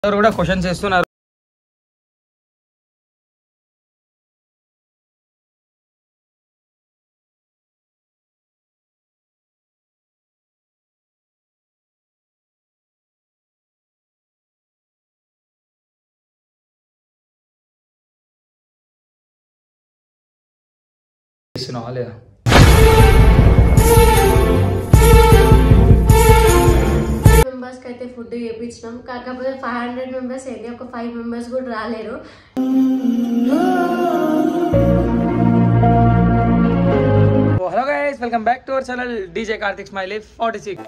అందరూ కూడా క్వశ్చన్స్ చేస్తున్నారు చేస్తున్నావా లేదా మెంబర్స్కి అయితే ఫుడ్ చేయించినాం కాకపోతే ఫైవ్ హండ్రెడ్ మెంబర్స్ అయితే ఒక ఫైవ్ మెంబర్స్ కూడా రాలేరు hello guys welcome back to our channel DJ Karthik smiley forty six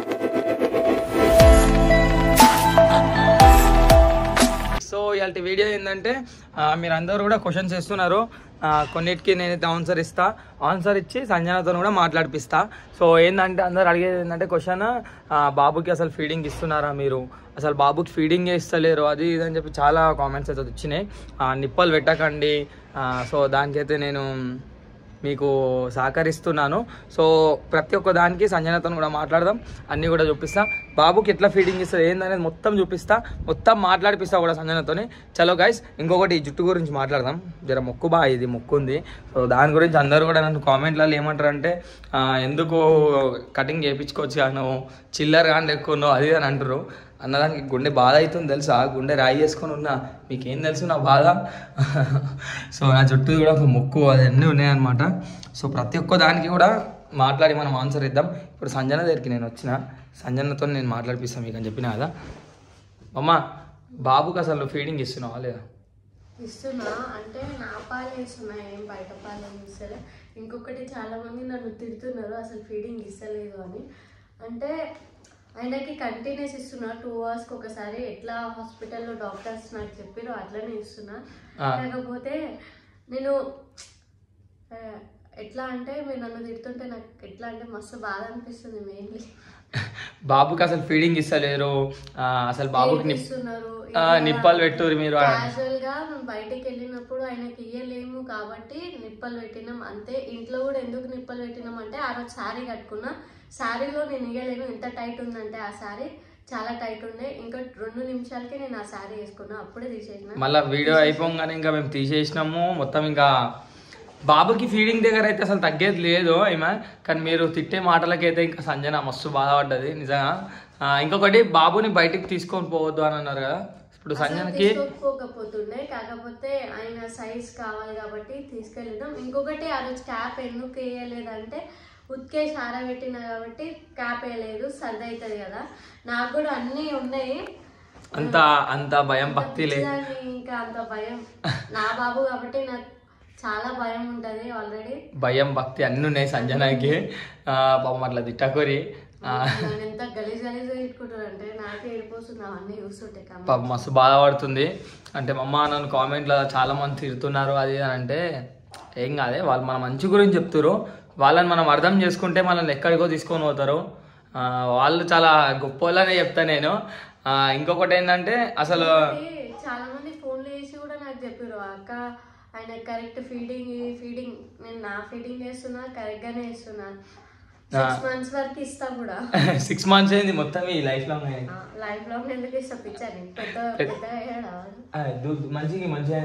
so ఇలాంటి వీడియో ఏంటంటే ఆ, మీరు అందరూ కూడా క్వశ్చన్స్ ఇస్తున్నారు ఆ, కొన్నిటికి నేనైతే ఆన్సర్ ఇస్తా ఆన్సర్ ఇచ్చి సంజనతో కూడా మాట్లాడిపిస్తా సో ఏంటంటే అందరు అడిగేది ఏంటంటే క్వశ్చన్ బాబుకి అసలు ఫీడింగ్ ఇస్తున్నారా మీరు అసలు బాబుకి ఫీడింగ్ ఇస్తలేరు అది ఇది అని చెప్పి చాలా కామెంట్స్ అయితే వచ్చినాయి ఆ, నిప్పలు పెట్టకండి ఆ, సో దానికైతే నేను మీకు సహకరిస్తున్నాను సో ప్రతి ఒక్క దానికి సంజనతో కూడా మాట్లాడదాం అన్నీ కూడా చూపిస్తా బాబుకి ఎట్లా ఫీడింగ్ ఇస్తుంది ఏందనేది మొత్తం చూపిస్తా మొత్తం మాట్లాడిపిస్తా కూడా సంజనతోని చలో గైస్ ఇంకొకటి ఈ జుట్టు గురించి మాట్లాడదాం జర మొక్కు బా ఇది మొక్కు ఉంది సో దాని గురించి అందరూ కూడా నన్ను కామెంట్లలో ఏమంటారు అంటే ఆ, ఎందుకు కటింగ్ చేయించుకోవచ్చు కానీ నువ్వు చిల్లర కానీ ఎక్కువ ఉన్నావు అది అని అంటారు అన్నదానికి గుండె బాధ అవుతుంది తెలుసా గుండె రాయి చేసుకొని ఉన్నా మీకేం తెలుసు నా బాధ సో నా చుట్టూ కూడా ఒక ముక్కు అవన్నీ ఉన్నాయన్నమాట సో ప్రతి ఒక్క దానికి కూడా మాట్లాడి మనం ఆన్సర్ ఇద్దాం ఇప్పుడు సంజన దగ్గరికి నేను వచ్చిన సంజనతో నేను మాట్లాడిపిస్తాను మీకు అని చెప్పిన కదా అమ్మ బాబుకి అసలు ఫీడింగ్ ఇస్తున్నావా లేదా ఇస్తున్నా అంటే నా పాలు ఇస్తున్నా ఏం బయట పాలు ఏం ఇస్తలే ఇంకొకటి చాలా మంది నన్ను తిడుతున్నారు అసలు ఫీడింగ్ ఇస్తలేదు అని అంటే ఆయనకి కంటిన్యూస్ ఇస్తున్నా టూ అవర్స్కి ఒకసారి ఎట్లా హాస్పిటల్లో డాక్టర్స్ నాకు చెప్పారో అట్లనే ఇస్తున్నా ఆ. కాకపోతే నేను ఆ, ఎట్లా అంటే మీరు నన్ను తిడుతుంటే నాకు ఎట్లా అంటే మస్తు బాధ అనిపిస్తుంది మెయిన్లీ బాబుకి అసలు ఫీడింగ్ ఇస్తలేరు ఆ, అసలు బాబుకి నిప్ ఇస్తున్నారు ఆ, నిప్పాలు పెట్టుర్రు మీరు అని. క్యాజువల్ గా మేము బయటికి వెళ్ళినప్పుడు ఆయనకి ఇయ్యలేము కాబట్టి నిప్పలు పెట్టినాం అంతే ఇంట్లో కూడా ఎందుకు నిప్పలు పెట్టినాం అంటే ఆ రోజు శారీ కట్టుకున్నా శారీలో నేను ఇయ్యలేను ఎంత టైట్ ఉందంటే ఆ శారీ చాలా టైట్ ఉండే ఇంకా రెండు నిమిషాలకే నేను ఆ శారీ వేసుకున్నా అప్పుడే తీసేసిన మళ్ళీ వీడియో అయిపోగానే ఇంకా మేము తీసేసినాము మొత్తం ఇంకా బాబుకి ఫీడింగ్ దగ్గర అయితే అసలు తగ్గేది లేదు ఏమా కానీ మీరు తిట్టే మాటలకైతే ఇంకా సంజన మస్తు బాధపడ్డది నిజంగా ఆ, ఇంకొకటి బాబుని బయటికి తీసుకొని పోవద్దు అని అన్నారు కదా ఇప్పుడు సంజనకి తీసుకోకపోతుండే కాకపోతే ఆయన సైజ్ కావాలి కాబట్టి తీసుకెళ్ళినాం ఇంకొకటి ఆ రోజు క్యాప్ ఎందుకు వేయలేదంటే ఉతికే సారా పెట్టిన కాబట్టి క్యాప్ వేయలేదు సర్ది అవుతుంది కదా నాకు కూడా అన్నీ ఉన్నాయి అంత అంత భయం భక్తి లేదు పిచ్చిదాన్ని ఇంకా అంత భయం నా బాబు కాబట్టి నాకు చాలా భయం ఉంటది ఆల్రెడీ భయం భక్తి అన్నీ ఉన్నాయి సంజనకి ఆ, పాపం అట్లా తిట్టకూరి ఆ, నన్ను ఎంత గలీజ్ గలీజ్ తిట్టుకుంటారంటే నాకే ఏడిపోతుంది అవన్నీ చూస్తుంటే కమ్మ. పాపం మస్తు బాధపడుతుంది అంటే మా అమ్మ నన్ను కామెంట్లో చాలా మంది తిడుతున్నారు అది ఇది అని అంటే ఏం కాదే వాళ్ళు మన మంచి గురించి చెప్తారు వాళ్ళని మనం అర్థం చేసుకుంటే మనల్ని ఎక్కడికో తీసుకొని పోతారు ఆ, వాళ్ళు చాలా గొప్ప చెప్తా నేను ఆ, ఇంకొకటి ఏంటంటే అసలు అంటే చాలా మంది ఫోన్లు చేసి కూడా నాకు చెప్పారు అక్క ఆయన కరెక్ట్ ఫీడింగ్ ఫీడింగ్ నేను నా ఫీడింగ్ చేస్తున్నా కరెక్ట్ గానే ఇస్తున్నా సిక్స్ మంత్స్ వరకు ఇస్తా కూడా సిక్స్ మంత్స్ అయింది మొత్తం ఈ లైఫ్ లాంగ్ లైఫ్ లాంగ్ ఎందుకు ఇస్తా పిచ్చాని పెద్ద పెద్దగా అయ్యాడా వాడు? మంచిగా మంచిగా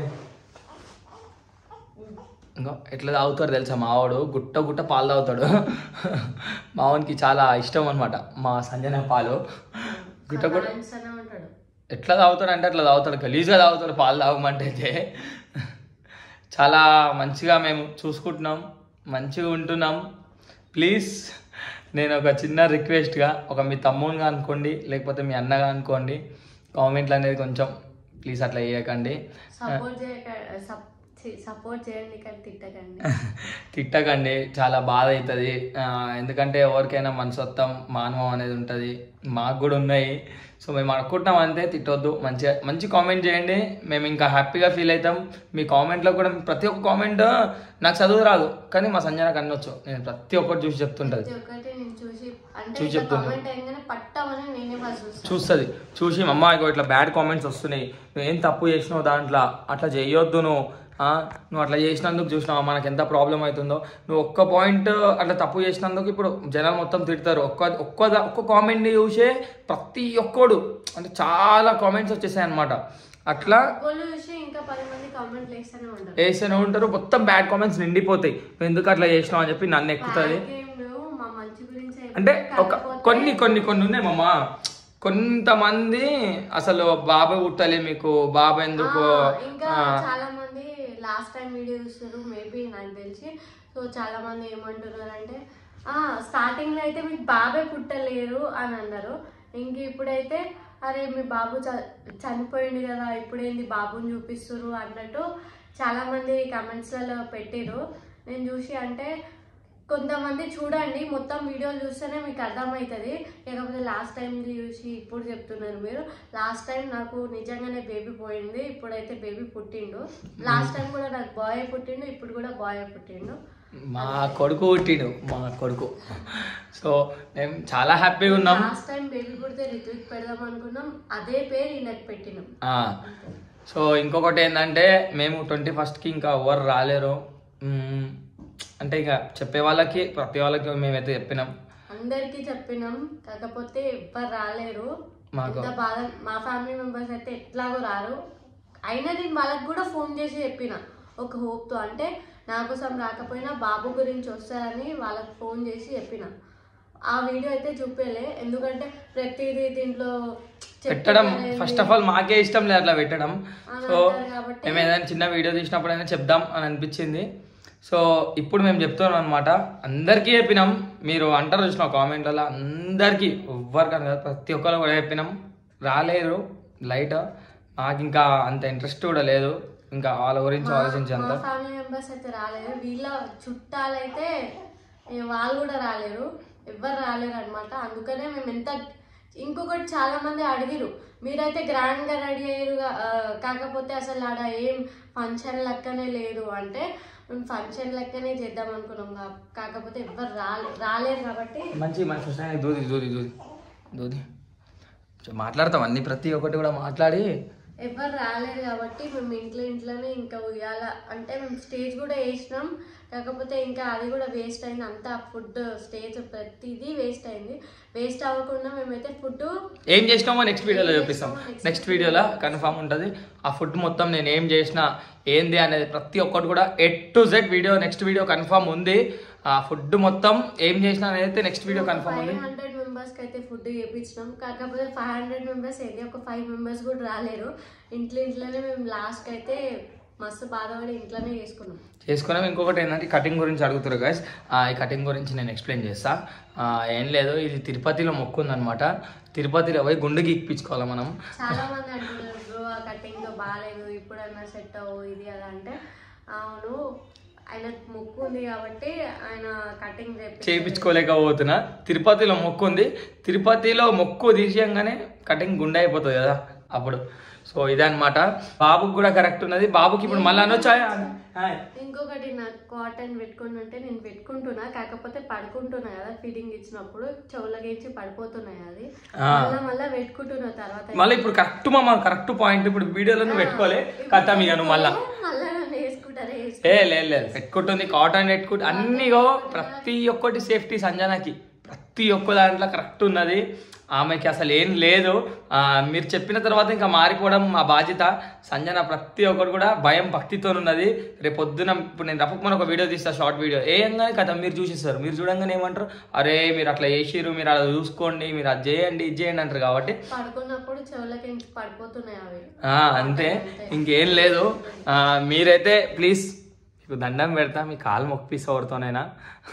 ఇంకా ఎట్లా తాగుతారు తెలుసా మావాడు గుట్ట గుట్ట పాలు తాగుతాడు మావానికి చాలా ఇష్టం అనమాట మా సంజన పాలు గుట్ట గుట్ట Balance అనే ఉంటాడు ఎట్లా తాగుతాడు అంటే అట్లా తాగుతాడు గలీజ్గా తాగుతాడు పాలు తాగమంటే అయితే చాలా మంచిగా మేము చూసుకుంటున్నాం మంచిగా ఉంటున్నాం ప్లీజ్ నేను ఒక చిన్న రిక్వెస్ట్గా ఒక మీ తమ్మునిగా అనుకోండి లేకపోతే మీ అన్నగా అనుకోండి కామెంట్లు అనేది కొంచెం ప్లీజ్ అట్లా చేయకండి సపోర్ట్ చేయక సపోర్ట్ చేయండి కానీ తిట్టకండి తిట్టకండి చాలా బాధ అవుతుంది ఎందుకంటే ఎవరికైనా మనసత్వం మానవం అనేది ఉంటుంది మాకు కూడా ఉన్నాయి సో మేము అనుకుంటున్నాం అంతే తిట్టొద్దు మంచిగా మంచి కామెంట్ చేయండి మేము ఇంకా హ్యాపీగా ఫీల్ అవుతాం మీ కామెంట్లో కూడా ప్రతి ఒక్క కామెంట్ నాకు చదువు రాదు కానీ మా సంజనకు అన్నొచ్చు నేను ప్రతి ఒక్కటి చూసి చెప్తుంటుంది ప్రతి ఒక్కటి నేను చూసి అంటే చూసి ఇట్లా చెప్తున్నా. కామెంట్ అయ్యగానే పట్టామని నేనే ఫస్ట్ చూస్తాను చూస్తుంది చూసి అమ్మ ఇగో ఇట్లా బ్యాడ్ కామెంట్స్ వస్తున్నాయి నువ్వు ఏం తప్పు చేసినావు దాంట్లో అట్లా చేయొద్దు నువ్వు ఆ, నువ్వు అట్లా చేసినందుకు చూసినావా మనకి ఎంత ప్రాబ్లం అవుతుందో నువ్వు ఒక్క పాయింట్ అట్లా తప్పు చేసినందుకు ఇప్పుడు జనాలు మొత్తం తిడతారు ఒక్క ఒక్క దా- ఒక్క కామెంట్ చూసే ప్రతి ఒక్కడు అంటే చాలా కామెంట్స్ వచ్చేసాయి అనమాట అట్లా ఒక్కళ్ళు చూసి ఇంకా పది మంది కామెంట్లు వేస్తూనే ఉంటారు వేస్తూనే ఉంటారు మొత్తం బ్యాడ్ కామెంట్స్ నిండిపోతాయి నువ్వు ఎందుకు అట్లా చేసినావు అని చెప్పి నన్ను ఎక్కుతుంది నాకేం లేవు, మా మంచి గురించి అయితే అంటే ఒక కాకపోతే కొన్ని కొన్ని కొన్ని ఉన్నాయి మామ కొంతమంది అసలు బాబాయ్ పుట్టలే మీకు బాబాయ్ ఎందుకు ఆ, ఇంకా ఆ, చాలా మంది లాస్ట్ టైం వీడియో చూస్తారు మేబీ నాకు తెలిసి సో చాలా మంది ఏమంటున్నారు అంటే ఆ స్టార్టింగ్ లో అయితే మీకు బాబే పుట్టలేరు అని అన్నారు ఇంక ఇప్పుడైతే అరే మీ బాబు చ- చనిపోయింది కదా ఇప్పుడేంది బాబుని చూపిస్తున్నారు అన్నట్టు చాలా మంది కమెంట్స్లలో పెట్టిరు నేను చూసి అంటే కొంతమంది చూడండి మొత్తం వీడియోలు చూస్తేనే మీకు అర్థమవుతుంది లేకపోతే లాస్ట్ టైం చూసి ఇప్పుడు చెప్తున్నారు మీరు లాస్ట్ టైం నాకు నిజంగానే బేబీ పోయింది ఇప్పుడైతే బేబీ పుట్టిండు లాస్ట్ టైం కూడా నాకు బాయ్ పుట్టిండు ఇప్పుడు కూడా బాయ్ పుట్టిండు మా కొడుకు పుట్టిడు మా కొడుకు సో మేము చాలా హ్యాపీగా ఉన్నాం లాస్ట్ టైం బేబీ పుడితే రిత్విక్ పెడదాం అనుకున్నాం అదే పేరు ఈయనకు పెట్టినాం ఆ, సో ఇంకొకటి ఏంటంటే మేము ట్వంటీ ఫస్ట్కి ఇంకా ఎవరు రాలేరు మ్మ్, అంటే ఇక చెప్పే వాళ్ళకి ప్రతి వాళ్ళకి మేమైతే చెప్పినాం అందరికీ చెప్పినాం కాకపోతే ఎవ్వరు రాలేరు మాకు- ఎంత బాధ మా ఫ్యామిలీ మెంబర్స్ అయితే ఎట్లాగో రారు అయినా నేను వాళ్ళకి కూడా ఫోన్ చేసి చెప్పిన ఒక హోప్తో అంటే నా కోసం రాకపోయినా బాబు గురించి వస్తారని వాళ్ళకి ఫోన్ చేసి చెప్పిన ఆ వీడియో అయితే చూపేలే ఎందుకంటే ప్రతిదీ దీంట్లో పెట్టడం చెప్తున్నారేంది ఫస్ట్ ఆఫ్ ఆల్ మాకే ఇష్టం లేదు అట్లా పెట్టడం అని సో అంటారు కాబట్టి మేము ఏదైనా చిన్న వీడియో తీసినప్పుడైనా చెప్దాం అని అనిపించింది సో ఇప్పుడు మేము చెప్తున్నాం అనమాట అందరికీ చెప్పినాం మీరు అంటారు చూసిన కామెంట్లలో అందరికీ ఎవ్వరికని కాదు ప్రతి ఒక్కరు కూడా చెప్పినాం రాలేరు లైట్ నాకు ఇంకా అంత ఇంట్రెస్ట్ కూడా లేదు ఇంకా వాళ్ళ గురించి ఆలోచించి అంత మా ఫ్యామిలీ మెంబర్స్ అయితే రాలేరు వీళ్ళ చుట్టాలైతే ఏ, వాళ్ళు కూడా రాలేరు ఎవ్వరు రాలేరు అనమాట అందుకనే మేము ఎంత ఇంకొకటి చాలా మంది అడిగిరు మీరైతే గ్రాండ్ గా రెడీ అయ్యారు గా- ఆ, కాకపోతే అసలు ఆడ ఏం ఫంక్షన్ లెక్కనే లేదు అంటే మేము ఫంక్షన్ లెక్కనే చేద్దాం అనుకున్నాం కా- కాకపోతే ఎవ్వరు రాలే రాలేరు కాబట్టి మంచి మంచి వస్తున్నాయి. దూది దూది దూది దూది సో మాట్లాడతాం అన్ని ప్రతి ఒక్కటి కూడా మాట్లాడి ఎవరు రాలేరు కాబట్టి మేము ఇంట్లో ఇంట్లోనే ఇంకా ఉయ్యాల అంటే మేము స్టేజ్ కూడా వేసినాం కాకపోతే ఇంకా అది కూడా వేస్ట్ అయింది అంతా ఫుడ్ స్టేజ్ ప్రతిదీ వేస్ట్ అయింది వేస్ట్ అవ్వకుండా మేమైతే ఫుడ్ ఏం చేసినామో నెక్స్ట్ వీడియోలో చూపిస్తాం నెక్స్ట్ వీడియోలో కన్ఫామ్ ఉంటుంది ఆ ఫుడ్ మొత్తం నేను ఏం చేసినా ఏంది అనేది ప్రతి ఒక్కటి కూడా A to Z video next video confirm ఉంది ఆ ఫుడ్ మొత్తం ఏం చేసినా అనేది అయితే నెక్స్ట్ వీడియో కన్ఫామ్ ఉంది ఫైవ్ హండ్రెడ్ మెంబర్స్కి అయితే ఫుడ్ చేయించినాం కాకపోతే ఫైవ్ హండ్రెడ్ మెంబర్స్ ఏంటి ఒక ఫైవ్ మెంబర్స్ కూడా రాలేరు ఇంట్లో ఇంట్లోనే మేము లాస్ట్కి అయితే మస్తు బాధపడి ఇంట్లోనే చేసుకున్నాం చేసుకున్నాం ఇంకొకటి ఏంటంటే కటింగ్ గురించి అడుగుతారు గైస్ ఈ కటింగ్ గురించి నేను ఎక్స్ప్లెయిన్ చేస్తా ఆ, ఏం లేదు ఇది తిరుపతిలో మొక్కు ఉందన్నమాట తిరుపతిలో పోయి గుండెకి ఇప్పించుకోవాలి మనం చాలా మంది అంటున్నారు బ్రో ఆ కటింగ్ బాగాలేదు ఇప్పుడన్నా సెట్ అవ్వు ఇది అలా అంటే అవును ఆయన మొక్కు ఉంది కాబట్టి ఆయన కటింగ్ చేయించుకోలేకపోతున్నా తిరుపతిలో మొక్కు ఉంది తిరుపతిలో మొక్కు తీసేయంగానే కటింగ్ గుండె అయిపోతుంది కదా అప్పుడు సో ఇదే అనమాట బాబుకి కూడా కరెక్ట్ ఉన్నది బాబుకి ఇప్పుడు మళ్ళీ అనొచ్చా హాయ్. ఇంకొకటి నాకు కాటన్ పెట్టుకుంటుంటే నేను పెట్టుకుంటున్నా కాకపోతే పడుకుంటున్నా కదా ఫీడింగ్ ఇచ్చినప్పుడు చెవులకి పడిపోతున్నాయి అది ఆ. మళ్ళా మళ్ళా పెట్టుకుంటున్నా తర్వాత మళ్ళీ ఇప్పుడు కరెక్ట్ మా కరెక్ట్ పాయింట్ ఇప్పుడు వీడియోలో నువ్వు పెట్టుకోలే కథ ఇక నువ్వు మళ్ళా మళ్ళా నన్ను వేసుకుంటారే ఏ లేదు లేదు పెట్టుకుంటుంది కాటన్ పెట్టుకుంటు అన్నీగో ప్రతి ఒక్కటి సేఫ్టీ సంజనకి ప్రతి ఒక్క దాంట్లో కరెక్ట్ ఉన్నది ఆమెకి అసలు ఏం లేదు ఆ, మీరు చెప్పిన తర్వాత ఇంకా మారిపోవడం మా బాధ్యత సంజన ప్రతి ఒక్కరు కూడా భయం భక్తితో ఉన్నది రేపు పొద్దున ఇప్పుడు నేను రప్పమని ఒక వీడియో తీస్తా షార్ట్ వీడియో ఏంగానే కదా మీరు చూసేస్తారు మీరు చూడంగానే ఏమంటారు అరే మీరు అట్లా చేసిర్రు మీరు అలా చూసుకోండి మీరు అది చేయండి ఇది చేయండి అంటారు కాబట్టి పడుకున్నప్పుడు చెవులకి పడిపోతున్నాయి అవి ఆ, అంతే ఇంకేం లేదు ఆ, మీరైతే ప్లీజ్ మీకు దండం పెడతా మీ కాలు మొక్కిపిస్తా ఎవరితోనైనా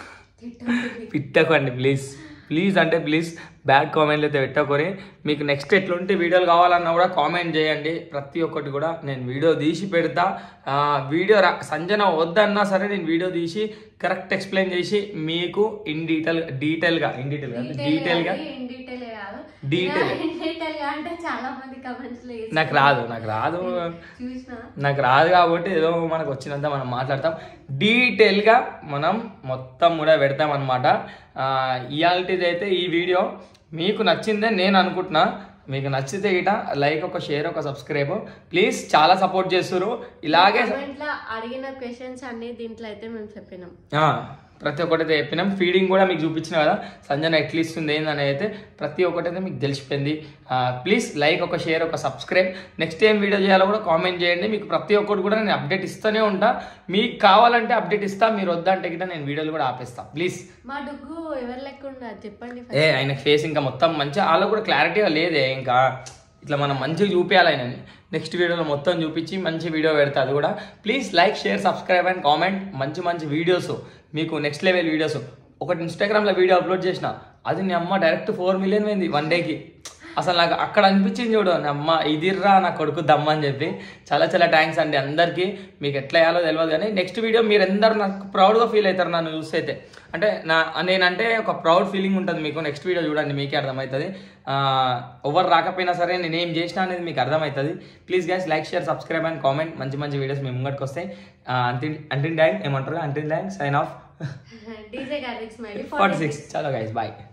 పెట్టకండి ప్లీజ్ ప్లీజ్ అంటే ప్లీజ్ బ్యాడ్ కామెంట్లు అయితే పెట్టకొని మీకు నెక్స్ట్ ఎట్లుంటే వీడియోలు కావాలన్నా కూడా కామెంట్ చేయండి ప్రతి ఒక్కటి కూడా నేను వీడియో తీసి పెడతా ఆ, వీడియో రా సంజన వద్దన్నా సరే నేను వీడియో తీసి కరెక్ట్ ఎక్స్ప్లెయిన్ చేసి మీకు ఇన్ డీటెయిల్ డీటెయిల్గా ఇన్ డీటెయిల్ డీటెయిల్గా ఇన్ డీటెయిల్ కాదు Detail. ఇన్ డీటెయిల్ గా అంటే చాలా మంది కమెంట్స్ లో వేసి నాకు రాదు నాకు రాదు చూసిన నాకు రాదు కాబట్టి ఏదో మనకు వచ్చినంత మనం మాట్లాడతాం డీటెయిల్గా మనం మొత్తం కూడా పెడతాం అనమాట ఇవాళది అయితే ఈ వీడియో మీకు నచ్చిందే నేను అనుకుంటున్నా మీకు నచ్చితే గిట లైక్ ఒక షేర్ ఒక సబ్స్క్రైబ్ ప్లీజ్ చాలా సపోర్ట్ చేస్తున్నారు ఇలాగే కామెంట్ లో అడిగిన క్వశ్చన్స్ అన్ని దీంట్లో అయితే మేము చెప్పినాం ఆ, ప్రతి ఒక్కటి అయితే చెప్పినాం ఫీడింగ్ కూడా మీకు చూపించిన కదా సంజన ఎట్లా ఇస్తుంది ఏందని అయితే ప్రతి ఒక్కటి అయితే మీకు తెలిసిపోయింది ప్లీజ్ లైక్ ఒక షేర్ ఒక సబ్స్క్రైబ్ నెక్స్ట్ ఏం వీడియో చేయాలో కూడా కామెంట్ చేయండి మీకు ప్రతి ఒక్కటి కూడా నేను అప్డేట్ ఇస్తూనే ఉంటా మీకు కావాలంటే అప్డేట్ ఇస్తా మీరు వద్దంటే గిట్ట నేను వీడియోలు కూడా ఆపేస్తా ప్లీజ్ మా డుగ్గు ఎవరు లెక్క ఉండదు చెప్పండి ఏ ఆయన ఫేస్ ఇంకా మొత్తం మంచిగా వాళ్ళ కూడా క్లారిటీగా లేదే ఇంకా ఇట్లా మనం మంచిగా చూపించాలి ఆయనని నెక్స్ట్ వీడియోలో మొత్తం చూపించి మంచి వీడియో పెడతా అది కూడా please like share subscribe and comment మంచి మంచి వీడియోస్ మీకు నెక్స్ట్ లెవెల్ వీడియోస్ ఒకటి ఇన్స్టాగ్రామ్లో వీడియో అప్లోడ్ చేసిన అది నీ అమ్మ డైరెక్ట్ ఫోర్ మిలియన్ పోయింది వన్ డేకి అసలు నాకు అక్కడ అనిపించింది చూడు నా అమ్మ ఇదిర్రా నా కొడుకు దమ్మ అని చెప్పి చాలా చాలా థ్యాంక్స్ అండి అందరికీ మీకు ఎట్లా వేయాలో తెలియదు కానీ నెక్స్ట్ వీడియో మీరు అందరు నాకు ప్రౌడ్గా ఫీల్ అవుతారు నన్ను చూస్తే అయితే అంటే నా నేనంటే ఒక ప్రౌడ్ ఫీలింగ్ ఉంటుంది మీకు నెక్స్ట్ వీడియో చూడండి మీకే అర్థమవుతుంది ఆ, ఎవరు రాకపోయినా సరే నేను ఏం చేసినా అనేది మీకు అర్థమవుతుంది please guys like share subscribe and comment మంచి మంచి వీడియోస్ మీ ముంగటికి వస్తాయి అంటిన్ అంటిన్ డ్యాంగ్ ఏమంటారు అంటిన్ డ్యాంగ్ సైన్ ఆఫ్ డీజే గార్లిక్స్ మైడీ ఫార్టీ సిక్స్ చలో గైస్ బాయ్